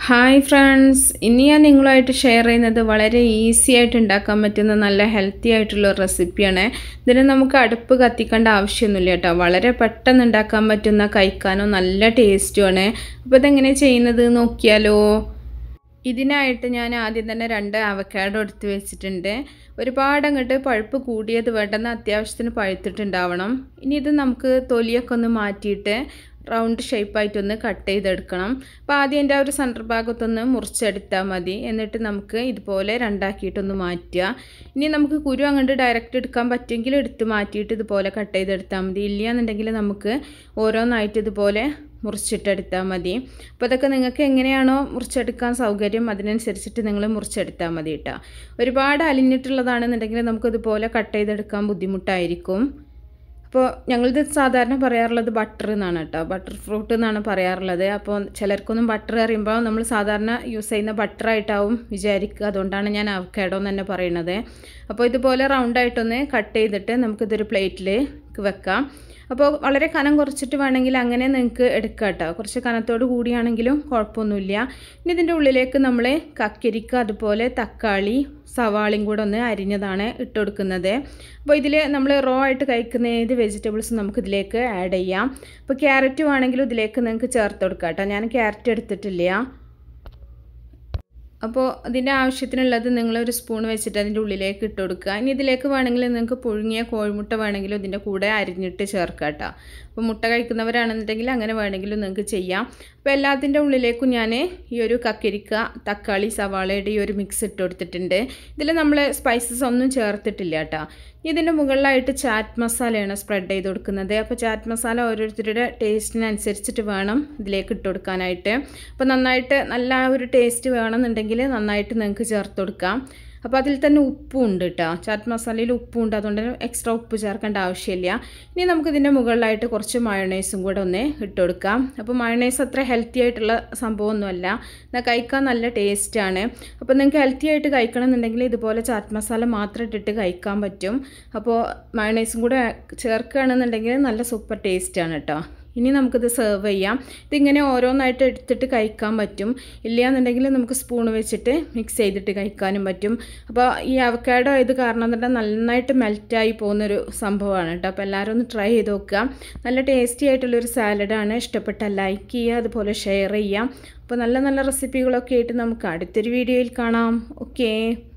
hi friends ഇന്ന് ഞാൻ നിങ്ങളുമായിട്ട് ഷെയർ ചെയ്യുന്നത് വളരെ ഈസി ആയിട്ട് ഉണ്ടാക്കാൻ പറ്റുന്ന നല്ല ഹെൽത്തി ആയിട്ടുള്ള ഒരു റെസിപ്പിയാണ് ഇതിന് നമുക്ക് അടുപ്പ് കത്തിക്കേണ്ട ആവശ്യമൊന്നുമില്ല കേട്ടോ വളരെ പെട്ടെന്ന് ഉണ്ടാക്കാൻ പറ്റുന്ന കഴിക്കാനോ നല്ല ടേസ്റ്റുമാണ് അപ്പോൾ ഇതെങ്ങനെ ചെയ്യുന്നത് നോക്കിയാലോ ഇതിനായിട്ട് ഞാൻ ആദ്യം തന്നെ രണ്ട് അവക്കാഡോ എടുത്ത് വെച്ചിട്ടുണ്ട് ഒരുപാട് അങ്ങോട്ട് പഴുപ്പ് കൂടിയത് വേണ്ടെന്ന് അത്യാവശ്യത്തിന് പഴുത്തിട്ടുണ്ടാവണം ഇനി ഇത് നമുക്ക് തൊലിയൊക്കെ ഒന്ന് മാറ്റിയിട്ട് റൗണ്ട് ഷേപ്പായിട്ടൊന്ന് കട്ട് ചെയ്തെടുക്കണം അപ്പോൾ ആദ്യം എൻ്റെ ആ ഒരു സെൻറ്റർ ഭാഗത്തൊന്ന് മുറിച്ചെടുത്താൽ മതി എന്നിട്ട് നമുക്ക് ഇതുപോലെ രണ്ടാക്കിയിട്ടൊന്ന് മാറ്റുക ഇനി നമുക്ക് കുരു അങ്ങോട്ട് ഡയറക്റ്റ് എടുക്കാൻ പറ്റുമെങ്കിൽ എടുത്ത് മാറ്റിയിട്ട് ഇതുപോലെ കട്ട് ചെയ്തെടുത്താൽ മതി ഇല്ല എന്നുണ്ടെങ്കിൽ നമുക്ക് ഓരോന്നായിട്ട് ഇതുപോലെ മുറിച്ചിട്ടെടുത്താൽ മതി അപ്പോൾ അതൊക്കെ നിങ്ങൾക്ക് എങ്ങനെയാണോ മുറിച്ചെടുക്കാൻ സൗകര്യം അതിനനുസരിച്ചിട്ട് നിങ്ങൾ മുറിച്ചെടുത്താൽ മതി കേട്ടോ ഒരുപാട് അലിഞ്ഞിട്ടുള്ളതാണെന്നുണ്ടെങ്കിൽ നമുക്കിതുപോലെ കട്ട് ചെയ്തെടുക്കാൻ ബുദ്ധിമുട്ടായിരിക്കും അപ്പോൾ ഞങ്ങളിത് സാധാരണ പറയാറുള്ളത് ബട്ടർ എന്നാണ് കേട്ടോ ബട്ടർ ഫ്രൂട്ട് എന്നാണ് പറയാറുള്ളത് അപ്പോൾ ചിലർക്കൊന്നും ബട്ടർ അറിയുമ്പോൾ നമ്മൾ സാധാരണ യൂസ് ചെയ്യുന്ന ബട്ടറായിട്ടാവും വിചാരിക്കുക അതുകൊണ്ടാണ് ഞാൻ അവക്കാഡോ എന്ന് തന്നെ പറയുന്നത് അപ്പോൾ ഇതുപോലെ റൗണ്ടായിട്ടൊന്ന് കട്ട് ചെയ്തിട്ട് നമുക്കിതൊരു പ്ലേറ്റിൽ വെക്കാം അപ്പോൾ വളരെ കനം കുറച്ചിട്ട് വേണമെങ്കിൽ അങ്ങനെ നിങ്ങൾക്ക് എടുക്കാം കേട്ടോ കുറച്ച് കനത്തോട് കൂടിയാണെങ്കിലും കുഴപ്പമൊന്നുമില്ല ഇനി ഇതിൻ്റെ ഉള്ളിലേക്ക് നമ്മൾ കക്കരിക്ക അതുപോലെ തക്കാളി സവാളയും കൂടെ ഒന്ന് അരിഞ്ഞതാണ് ഇട്ട് കൊടുക്കുന്നത് അപ്പോൾ ഇതിൽ നമ്മൾ റോ ആയിട്ട് കഴിക്കുന്ന ഏത് വെജിറ്റബിൾസും നമുക്ക് ഇതിലേക്ക് ആഡ് ചെയ്യാം അപ്പോൾ ക്യാരറ്റ് വേണമെങ്കിലും ഇതിലേക്ക് നിങ്ങൾക്ക് ചേർത്ത് കൊടുക്കാം കേട്ടോ ഞാൻ ക്യാരറ്റ് എടുത്തിട്ടില്ല അപ്പോൾ അതിൻ്റെ ആവശ്യത്തിനുള്ളത് നിങ്ങളൊരു സ്പൂൺ വെച്ചിട്ട് അതിൻ്റെ ഉള്ളിലേക്ക് ഇട്ട് കൊടുക്കുക ഇനി ഇതിലേക്ക് വേണമെങ്കിൽ നിങ്ങൾക്ക് പുഴുങ്ങിയ കോഴിമുട്ട വേണമെങ്കിലും ഇതിൻ്റെ കൂടെ അരിഞ്ഞിട്ട് ചേർക്കുക കേട്ടോ അപ്പോൾ മുട്ട കഴിക്കുന്നവരാണെന്നുണ്ടെങ്കിൽ അങ്ങനെ വേണമെങ്കിലും നിങ്ങൾക്ക് ചെയ്യാം അപ്പോൾ എല്ലാത്തിൻ്റെ ഉള്ളിലേക്കും ഞാൻ ഈ ഒരു കക്കരിക്ക തക്കാളി സവാളയുടെ ഈ ഒരു മിക്സ് ഇട്ട് കൊടുത്തിട്ടുണ്ട് ഇതിൽ നമ്മൾ സ്പൈസസ് ഒന്നും ചേർത്തിട്ടില്ല കേട്ടോ ഇതിൻ്റെ മുകളിലായിട്ട് ചാറ്റ് മസാലയാണ് സ്പ്രെഡ് ചെയ്ത് കൊടുക്കുന്നത് അപ്പോൾ ചാറ്റ് മസാല ഓരോരുത്തരുടെ ടേസ്റ്റിനനുസരിച്ചിട്ട് വേണം ഇതിലേക്ക് ഇട്ട് കൊടുക്കാനായിട്ട് അപ്പോൾ നന്നായിട്ട് നല്ല ഒരു ടേസ്റ്റ് വേണമെന്നുണ്ടെങ്കിൽ നന്നായിട്ട് നിങ്ങൾക്ക് ചേർത്ത് കൊടുക്കാം അപ്പോൾ അതിൽ തന്നെ ഉപ്പും ഉണ്ട് കേട്ടോ ചാറ്റ് മസാലയിൽ ഉപ്പും ഉണ്ട് അതുകൊണ്ട് എക്സ്ട്രാ ഉപ്പ് ചേർക്കേണ്ട ആവശ്യമില്ല ഇനി നമുക്കിതിൻ്റെ മുകളിലായിട്ട് കുറച്ച് മയണൈസും കൂടെ ഒന്ന് ഇട്ട് കൊടുക്കാം അപ്പോൾ മയണൈസ് അത്ര ഹെൽത്തി ആയിട്ടുള്ള സംഭവമൊന്നുമല്ല എന്നാൽ കഴിക്കാൻ നല്ല ടേസ്റ്റാണ് അപ്പോൾ നിങ്ങൾക്ക് ഹെൽത്തി ആയിട്ട് കഴിക്കണം എന്നുണ്ടെങ്കിൽ ഇതുപോലെ ചാറ്റ് മസാല മാത്രം ഇട്ടിട്ട് കഴിക്കാൻ പറ്റും അപ്പോൾ മയണൈസും കൂടെ ചേർക്കുകയാണെന്നുണ്ടെങ്കിൽ നല്ല സൂപ്പർ ടേസ്റ്റാണ് കേട്ടോ ഇനി നമുക്കിത് സെർവ് ചെയ്യാം ഇതിങ്ങനെ ഓരോന്നായിട്ട് എടുത്തിട്ട് കഴിക്കാൻ പറ്റും ഇല്ലയെന്നുണ്ടെങ്കിൽ നമുക്ക് സ്പൂൺ വെച്ചിട്ട് മിക്സ് ചെയ്തിട്ട് കഴിക്കാനും പറ്റും അപ്പോൾ ഈ അവക്കാഡോ ഇത് കാരണം തന്നെ നന്നായിട്ട് മെൽറ്റായി പോകുന്നൊരു സംഭവമാണ് കേട്ടോ അപ്പോൾ എല്ലാവരും ഒന്ന് ട്രൈ ചെയ്ത് നോക്കുക നല്ല ടേസ്റ്റി ആയിട്ടുള്ളൊരു സാലഡാണ് ഇഷ്ടപ്പെട്ടാൽ ലൈക്ക് ചെയ്യുക അതുപോലെ ഷെയർ ചെയ്യാം അപ്പോൾ നല്ല നല്ല റെസിപ്പികളൊക്കെ ആയിട്ട് നമുക്ക് അടുത്തൊരു വീഡിയോയിൽ കാണാം ഓക്കേ